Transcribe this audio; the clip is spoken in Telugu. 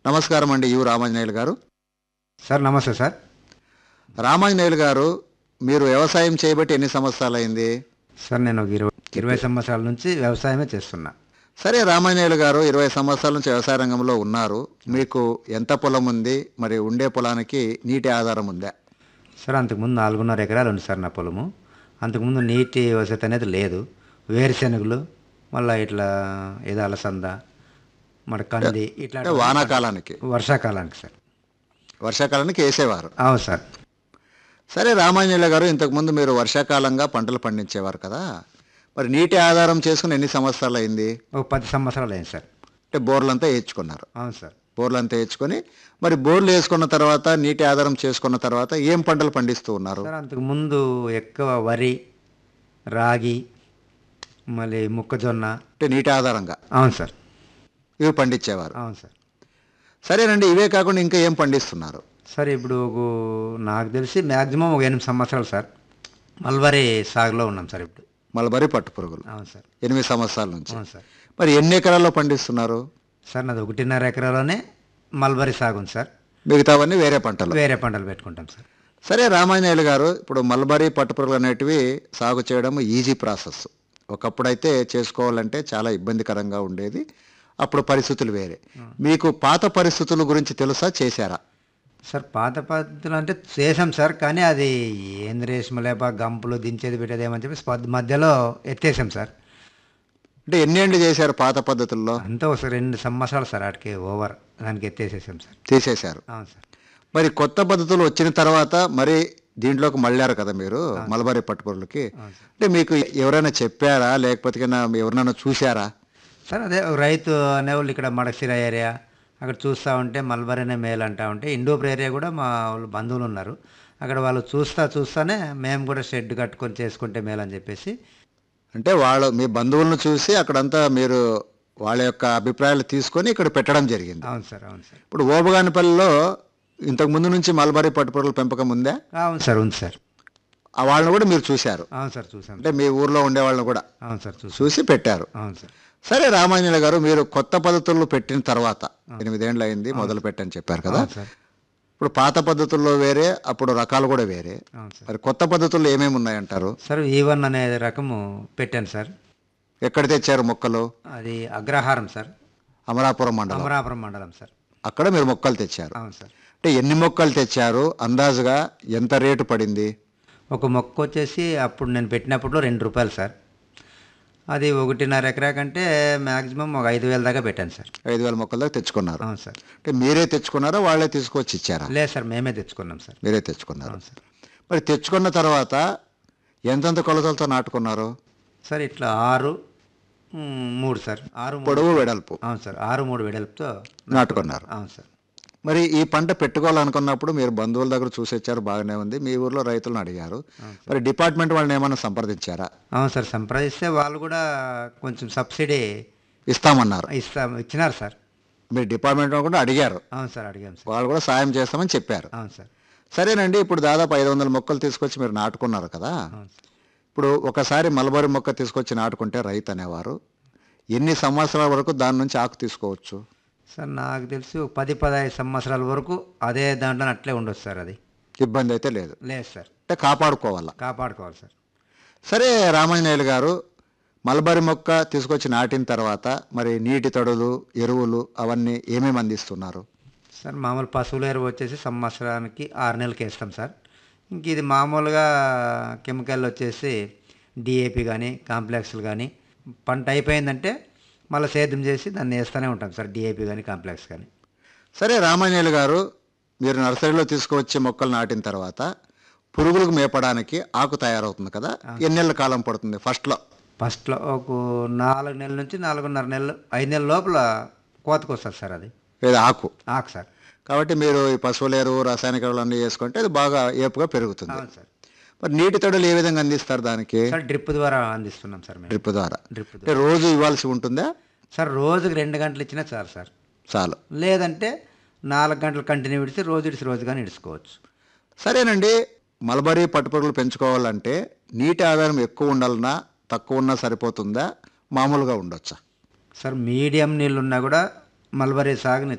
నమస్కారం అండి యు రామాంజనేయులు గారు సార్ నమస్తే సార్ రామాంజనేయులు గారు మీరు వ్యవసాయం చేయబట్టి ఎన్ని సంవత్సరాలు అయింది సార్ నేను ఒక ఇరవై ఇరవై సంవత్సరాల నుంచి వ్యవసాయమే చేస్తున్నా సరే రామాంజనేయులు గారు ఇరవై సంవత్సరాల నుంచి వ్యవసాయ రంగంలో ఉన్నారు మీకు ఎంత పొలం ఉంది మరి ఉండే పొలానికి నీటి ఆధారం ఉందా సార్ అంతకుముందు నాలుగున్నర ఎకరాలు ఉంది సార్ నా పొలము అంతకుముందు నీటి వసతి అనేది లేదు వేరుశెనగలు మళ్ళీ ఇట్లా ఏదో అలసంద మన కంది ఇట్లా అంటే వానాకాలానికి వర్షాకాలానికి సార్ వర్షాకాలానికి వేసేవారు అవును సార్ సరే రామాంజనేయులు గారు ఇంతకుముందు మీరు వర్షాకాలంగా పంటలు పండించేవారు కదా మరి నీటి ఆధారం చేసుకుని ఎన్ని సంవత్సరాలు అయింది ఒక పది సంవత్సరాలు అయింది సార్ అంటే బోర్లంతా వేయించుకున్నారు అవును సార్ బోర్లు అంతా వేసుకొని మరి బోర్లు వేసుకున్న తర్వాత నీటి ఆధారం చేసుకున్న తర్వాత ఏం పంటలు పండిస్తూ ఉన్నారు సార్ అంతకుముందు ఎక్కువ వరి రాగి మళ్ళీ మొక్కజొన్న అంటే నీటి ఆధారంగా అవును సార్ ఇవి పండించేవారు అవును సార్ సరేనండి ఇవే కాకుండా ఇంకా ఏం పండిస్తున్నారు సార్ ఇప్పుడు ఒక- నాకు తెలిసి మ్యాక్సిమం ఒక ఎనిమిది సంవత్సరాలు సార్ మల్బరీ సాగులో ఉన్నాం సార్ ఇప్పుడు మలబరి పట్టు పురుగులు అవును సార్ ఎనిమిది సంవత్సరాల నుంచి అవును సార్ మరి ఎన్ని ఎకరాల్లో పండిస్తున్నారు సార్ నాది ఒకటిన్నర ఎకరాలోనే మల్బరీ సాగు ఉంది సార్ మిగతావన్నీ వేరే పంటలు వేరే పంటలు పెట్టుకుంటాం సార్ సరే రామాంజనేయులు గారు ఇప్పుడు మల్బరీ పట్టు పురుగులు అనేటివి సాగు చేయడం ఈజీ ప్రాసెస్ ఒకప్పుడైతే చేసుకోవాలంటే చాలా ఇబ్బందికరంగా ఉండేది అప్పుడు పరిస్థితులు వేరే మీకు పాత పరిస్థితుల గురించి తెలుసా చేశారా సార్ పాత పద్ధతులు అంటే చేసాం సార్ కానీ అది ఏంది రేష్మ లేప గంపులు దించేది పెట్టేది ఏమని చెప్పి స్ప- మధ్యలో ఎత్తేసాం సార్ అంటే ఎన్నేళ్ళు చేశారు పాత పద్ధతుల్లో అంతా ఒక రెండు సంవత్సరాలు సార్ వాటికి ఓవర్ దానికి ఎత్తేసేసాం సార్ తీసేశారు అవును సార్ మరి కొత్త పద్ధతులు వచ్చిన తర్వాత మరి దీంట్లోకి మళ్ళారు కదా మీరు మలబారీ పట్టుపురులకి అవును సార్ అంటే మీకు ఎవరైనా చెప్పారా లేకపోతే కన్నా ఎవరైనా చూశారా సార్ అదే ఒక రైతు అనేవాళ్ళు ఇక్కడ మడసిర ఏరియా అక్కడ చూస్తూ ఉంటే మల్బరీనే మేలు అంటా ఉంటే ఇండోపర్ ఏరియా కూడా మా వాళ్ళు బంధువులు ఉన్నారు అక్కడ వాళ్ళు చూస్తా చూస్తానే మేము కూడా షెడ్ కట్టుకొని చేసుకుంటే మేలు అని చెప్పేసి అంటే వాళ్ళు మీ బంధువులను చూసి అక్కడంతా మీరు వాళ్ళ యొక్క అభిప్రాయాలు తీసుకొని ఇక్కడ పెట్టడం జరిగింది అవును సార్ అవును సార్ ఇప్పుడు ఓబగానిపల్లిలో ఇంతకు ముందు నుంచి మలబారీ పట్టుపురుగుల పెంపకం ఉందా అవును సార్ ఉంది సార్ ఆ వాళ్ళని కూడా మీరు చూశారు అవును సార్ చూసాం అంటే మీ ఊర్లో ఉండే వాళ్ళని కూడా అవును సార్ చూసాం చూసి పెట్టారు అవును సార్ సరే రామాంజన గారు మీరు కొత్త పద్ధతుల్లో పెట్టిన తర్వాత ఎనిమిదేండ్లు అయింది మొదలు పెట్టని చెప్పారు కదా అవును సార్ ఇప్పుడు పాత పద్ధతుల్లో వేరే అప్పుడు రకాలు కూడా వేరే అవును సార్ మరి కొత్త పద్ధతుల్లో ఏమేమి ఉన్నాయంటారు సార్ ఈ వన్ అనే రకము పెట్టాను సార్ ఎక్కడ తెచ్చారు మొక్కలు అది అగ్రహారం సార్ అమరాపురం మండలం అమరాపురం మండలం సార్ అక్కడ మీరు మొక్కలు తెచ్చారు అవును సార్ అంటే ఎన్ని మొక్కలు తెచ్చారు అందాజుగా ఎంత రేటు పడింది ఒక మొక్క వచ్చేసి అప్పుడు నేను పెట్టినప్పుడు రెండు రూపాయలు సార్ అది ఒకటిన్నర ఎకరా కంటే మ్యాక్సిమం ఒక ఐదు వేల దాకా పెట్టాను సార్ ఐదు వేల మొక్కల దాకా తెచ్చుకున్నారు అవును సార్ అంటే మీరే తెచ్చుకున్నారా వాళ్ళే తీసుకొచ్చి ఇచ్చారా లేదు సార్ మేమే తెచ్చుకున్నాం సార్ మీరే తెచ్చుకున్నారు అవును సార్ మరి తెచ్చుకున్న తర్వాత ఎంతెంత కొలతలతో నాటుకున్నారు సార్ ఇట్లా ఆరు మ్, మూడు సార్ ఆరు మూడు పొడవు వెడల్పు అవును సార్ ఆరు మూడు వెడల్పుతో నాటుకున్నారు అవును సార్ మరి ఈ పంట పెట్టుకోవాలనుకున్నప్పుడు మీరు బంధువుల దగ్గర చూసి వచ్చారు బాగానే ఉంది మీ ఊర్లో రైతులను అడిగారు మరి డిపార్ట్మెంట్ వాళ్ళని ఏమైనా సంప్రదించారా అవును సార్ సంప్రదిస్తే వాళ్ళు కూడా కొంచెం సబ్సిడీ ఇస్తామన్నారు ఇస్తాం ఇచ్చినారు సార్ మీరు డిపార్ట్మెంట్ వాళ్ళు కూడా అడిగారు అవును సార్ అడిగాం సార్ వాళ్ళు కూడా సాయం చేస్తామని చెప్పారు అవును సార్ సరేనండి ఇప్పుడు దాదాపు ఐదు వందల మొక్కలు తీసుకొచ్చి మీరు నాటుకున్నారు కదా అవును సార్ ఇప్పుడు ఒకసారి మలబరి మొక్క తీసుకొచ్చి నాటుకుంటే రైతు అనేవారు ఎన్ని సంవత్సరాల వరకు దాని నుంచి ఆకు తీసుకోవచ్చు సార్ నాకు తెలిసి ఒక పది పదహైదు సంవత్సరాల వరకు అదే దాంట్లో అట్లే ఉండొచ్చు సార్ అది ఇబ్బంది అయితే లేదు లేదు సార్ అంటే కాపాడుకోవాలా కాపాడుకోవాలి సార్ సరే రామాంజనేయులు గారు మలబరి మొక్క తీసుకొచ్చి నాటిన తర్వాత మరి నీటి తడులు ఎరువులు అవన్నీ ఏమేమి అందిస్తున్నారు సార్ మామూలు పశువుల ఎరువు వచ్చేసి సంవత్సరానికి ఆరు నెలలకి వేస్తాం సార్ ఇంక ఇది మామూలుగా కెమికల్ వచ్చేసి డిఏపి కానీ కాంప్లెక్స్లు కానీ పంట అయిపోయిందంటే మళ్ళీ సేద్యం చేసి దాన్ని వేస్తూనే ఉంటాం సార్ డిఏపి కానీ కాంప్లెక్స్ కానీ సరే రామాంజనేయులు గారు మీరు నర్సరీలో తీసుకువచ్చి మొక్కలు నాటిన తర్వాత పురుగులకు మేపడానికి ఆకు తయారవుతుంది కదా ఎన్ని నెలల కాలం పడుతుంది ఫస్ట్లో ఫస్ట్లో ఒక నాలుగు నెలల నుంచి నాలుగున్నర నెలలు ఐదు నెలల లోపల కోతకు వస్తుంది సార్ అది లేదా ఆకు ఆకు సార్ కాబట్టి మీరు ఈ పశువుల ఎరువు రసాయనిక ఎరువులు అన్నీ వేసుకుంటే అది బాగా ఏపుగా పెరుగుతుంది అవును సార్ మరి నీటి తడులు ఏ విధంగా అందిస్తారు దానికి సార్ డ్రిప్ ద్వారా అందిస్తున్నాం సార్ మేము డ్రిప్ ద్వారా డ్రిప్ అంటే రోజు ఇవ్వాల్సి ఉంటుందా సార్ రోజుకి రెండు గంటలు ఇచ్చినా చాలు సార్ చాలు లేదంటే నాలుగు గంటలు కంటిన్యూ ఇడిచి రోజు ఇడిచి రోజు కానీ ఇడుచుకోవచ్చు సరేనండి మలబరీ పట్టుపురుగులు పెంచుకోవాలంటే నీటి ఆధారం ఎక్కువ ఉండాలన్నా తక్కువ ఉన్నా సరిపోతుందా మామూలుగా ఉండొచ్చా సార్ మీడియం నీళ్ళు ఉన్నా కూడా మల్బరీ సాగుని